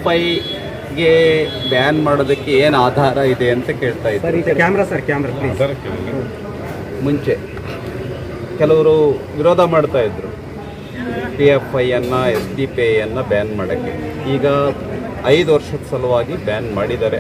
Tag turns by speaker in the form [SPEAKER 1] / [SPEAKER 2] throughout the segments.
[SPEAKER 1] ಐಗೆ ban ಮಾಡೋದಕ್ಕೆ ಏನು ಆಧಾರ ಇದೆ ಅಂತ ಕೇಳ್ತಾ ಇದ್ದಾರೆ
[SPEAKER 2] ಕ್ಯಾಮ್ರಾ ಸರ್ ಕ್ಯಾಮ್ರಾ ಪ್ಲೀಸ್
[SPEAKER 1] ಮುಂಚೆ ಕೆಲವರು ವಿರೋಧ ಮಾಡ್ತಾ ಇದ್ರು ಪಿ ಎಫ್ ಐಯನ್ನು ಎಸ್ ಡಿ ಪಿ ಐಯನ್ನು ಬ್ಯಾನ್ ಮಾಡೋಕ್ಕೆ ಈಗ ಐದು ವರ್ಷದ ಸಲುವಾಗಿ ಬ್ಯಾನ್ ಮಾಡಿದ್ದಾರೆ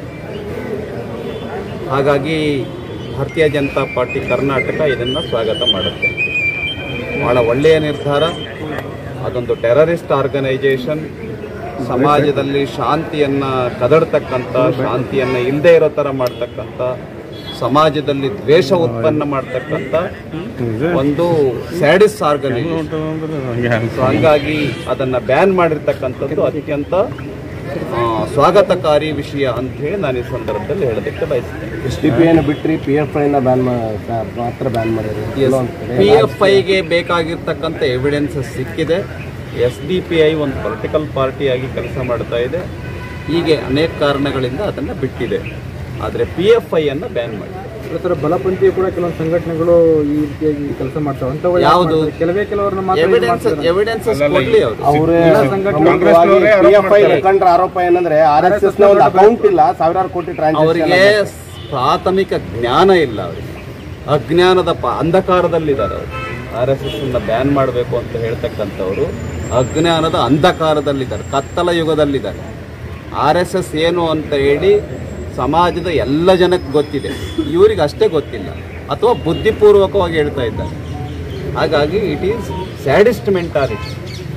[SPEAKER 1] ಹಾಗಾಗಿ ಭಾರತೀಯ ಜನತಾ ಪಾರ್ಟಿ ಕರ್ನಾಟಕ ಇದನ್ನು ಸ್ವಾಗತ ಮಾಡುತ್ತೆ ಭಾಳ ಒಳ್ಳೆಯ ನಿರ್ಧಾರ ಅದೊಂದು ಟೆರರಿಸ್ಟ್ ಆರ್ಗನೈಜೇಷನ್ ಸಮಾಜದಲ್ಲಿ ಶಾಂತಿಯನ್ನು ಕದಡ್ತಕ್ಕಂಥ ಶಾಂತಿಯನ್ನು ಇಲ್ಲದೆ ಇರೋ ಥರ ಮಾಡ್ತಕ್ಕಂಥ ಸಮಾಜದಲ್ಲಿ ದ್ವೇಷ ಉತ್ಪನ್ನ ಮಾಡ್ತಕ್ಕಂಥ ಒಂದು ಸ್ಯಾಡಿಸ್ ಆರ್ಗನೈಸೇಷನ್ ಸೊ ಹಂಗಾಗಿ ಅದನ್ನು ಬ್ಯಾನ್ ಮಾಡಿರ್ತಕ್ಕಂಥದ್ದು ಅತ್ಯಂತ ಆ, ಸ್ವಾಗತಕಾರಿ ವಿಷಯ ಅಂತ ಹೇಳಿ ನಾನು ಈ ಸಂದರ್ಭದಲ್ಲಿ ಹೇಳೋದಕ್ಕೆ ಬಯಸ್ತೇನೆ
[SPEAKER 3] ಎಸ್ ಡಿ ಪಿ ಅನ್ನು ಬಿಟ್ರಿ ಪಿ ಎಫ್ ಐನ ಬ್ಯಾನ್ ಮಾತ್ರ ಬ್ಯಾನ್ ಮಾಡಿದ್ರು
[SPEAKER 1] ಪಿ ಎಫ್ ಐಗೆ ಬೇಕಾಗಿರ್ತಕ್ಕಂಥ ಎವಿಡೆನ್ಸಸ್ ಸಿಕ್ಕಿದೆ ಎಸ್ ಡಿ ಪಿ ಐ ಒಂದು ಪೊಲಿಟಿಕಲ್ ಪಾರ್ಟಿಯಾಗಿ ಕೆಲಸ ಮಾಡ್ತಾ ಇದೆ ಹೀಗೆ ಅನೇಕ ಕಾರಣಗಳಿಂದ ಅದನ್ನು ಬಿಟ್ಟಿದೆ ಆದರೆ ಪಿ ಎಫ್ ಐಯನ್ನು ಬ್ಯಾನ್ ಮಾಡಿ
[SPEAKER 2] ಸರ್ ಬಲಪಂಥೀಯ ಕೂಡ ಕೆಲವೊಂದು ಸಂಘಟನೆಗಳು ಈ ರೀತಿಯಾಗಿ ಕೆಲಸ ಮಾಡ್ತಾವೆ ಅಂತ
[SPEAKER 1] ಯಾವುದು?
[SPEAKER 2] ಕೆಲವೇ ಕೆಲವರನ್ನ ಮಾತ್ರ ಇದು
[SPEAKER 1] ಎವಿಡೆನ್ಸ್
[SPEAKER 2] ಮಾಡ್ತಾರೆ.
[SPEAKER 1] ಎವಿಡೆನ್ಸಸ್ ಕೊಡಲಿ ಅವರು
[SPEAKER 3] ಅವರೇ
[SPEAKER 2] ಎಲ್ಲ ಸಂಘಟನೆಗಳು
[SPEAKER 3] ಪಿ ಎಫ್ ಐ ಮುಖಂಡರ ಆರೋಪ ಏನಂದ್ರೆ ಆರ್ ಎಸ್ ಎಸ್ ನ ಒಂದು ಅಕೌಂಟ್ ಇಲ್ಲ ಸಾವಿರಾರು ಕೋಟಿ
[SPEAKER 1] ಅವರಿಗೆ
[SPEAKER 3] ಟ್ರಾನ್ಸಾಕ್ಷನ್
[SPEAKER 1] ಪ್ರಾಥಮಿಕ ಜ್ಞಾನ ಇಲ್ಲ ಅವರಿಗೆ ಅಜ್ಞಾನದ ಪ ಅಂಧಕಾರದಲ್ಲಿದ್ದಾರೆ ಅವರು ಆರ್ ಎಸ್ ಎಸ್ ಅನ್ನ ಬ್ಯಾನ್ ಮಾಡಬೇಕು ಅಂತ ಹೇಳ್ತಕ್ಕಂಥವ್ರು ಅಜ್ಞಾನದ ಅಂಧಕಾರದಲ್ಲಿದ್ದಾರೆ ಕತ್ತಲ ಯುಗದಲ್ಲಿದ್ದಾರೆ ಆರ್ ಎಸ್ ಎಸ್ ಏನು ಅಂತ ಹೇಳಿ ಸಮಾಜದ ಎಲ್ಲ ಜನಕ್ಕೆ ಗೊತ್ತಿದೆ ಇವರಿಗೆ ಅಷ್ಟೇ ಗೊತ್ತಿಲ್ಲ ಅಥವಾ ಬುದ್ಧಿಪೂರ್ವಕವಾಗಿ ಹೇಳ್ತಾ ಇದ್ದಾರೆ ಹಾಗಾಗಿ it is sadist mentality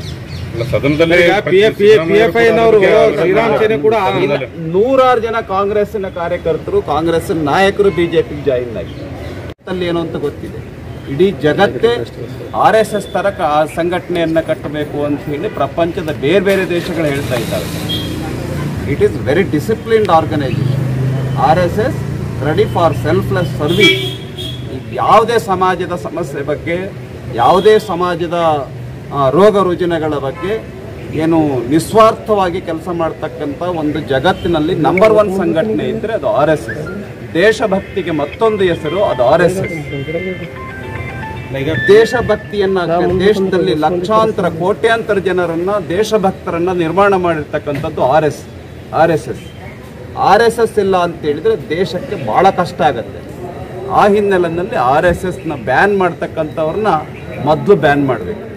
[SPEAKER 2] Shri Ram Sene ಕೂಡ
[SPEAKER 1] ಇಲ್ಲ, ನೂರಾರು ಜನ ಕಾಂಗ್ರೆಸ್ಸಿನ ಕಾರ್ಯಕರ್ತರು ಕಾಂಗ್ರೆಸ್ಸಿನ ನಾಯಕರು ಬಿಜೆಪಿಗೆ ಜಾಯಿನ್ ಆಗಿದ್ದಾರೆ ಅಲ್ಲಿ ಏನು ಅಂತ ಗೊತ್ತಿದೆ ಇಡೀ ಜಗತ್ತೇ ಆರ್ ಎಸ್ ಎಸ್ ತರ ಕ- ಆ ಸಂಘಟನೆಯನ್ನ ಕಟ್ಟಬೇಕು ಅಂತ ಹೇಳಿ ಪ್ರಪಂಚದ ಬೇರೆ ಬೇರೆ ದೇಶಗಳು ಹೇಳ್ತಾ ಇದ್ದಾರೆ it is very disciplined organisation R S S ready for selfless service ಯಾವುದೇ ಸಮಾಜದ ಸಮಸ್ಯೆ ಬಗ್ಗೆ ಯಾವುದೇ ಸಮಾಜದ ಆ, ರೋಗ ರುಜಿನಗಳ ಬಗ್ಗೆ ಏನು ನಿಸ್ವಾರ್ಥವಾಗಿ ಕೆಲಸ ಮಾಡ್ತಕ್ಕಂಥ ಒಂದು ಜಗತ್ತಿನಲ್ಲಿ ನಂಬರ್ ಒನ್ ಸಂಘಟನೆ ಇದ್ದರೆ ಅದು ಆರ್ ಎಸ್ ಎಸ್ ದೇಶಭಕ್ತಿಗೆ ಮತ್ತೊಂದು ಹೆಸರು ಅದು ಆರ್ ಎಸ್ ಎಸ್ ದೇಶಭಕ್ತಿಯನ್ನ ದೇಶದಲ್ಲಿ ಲಕ್ಷಾಂತರ ಕೋಟ್ಯಾಂತರ ಜನರನ್ನ ದೇಶಭಕ್ತರನ್ನ ನಿರ್ಮಾಣ ಮಾಡಿರ್ತಕ್ಕಂಥದ್ದು R S R S S R S S ಇಲ್ಲ ಅಂತ ಹೇಳಿದ್ರೆ ದೇಶಕ್ಕೆ ಬಹಳ ಕಷ್ಟ ಆಗುತ್ತೆ ಆ ಹಿನ್ನೆಲೆಯಲ್ಲಿ ಆರ್ ಎಸ್ ಎಸ್ನ ಬ್ಯಾನ್ ಮಾಡ್ತಕ್ಕಂಥವ್ರನ್ನ ಮೊದಲು ಬ್ಯಾನ್ ಮಾಡಬೇಕು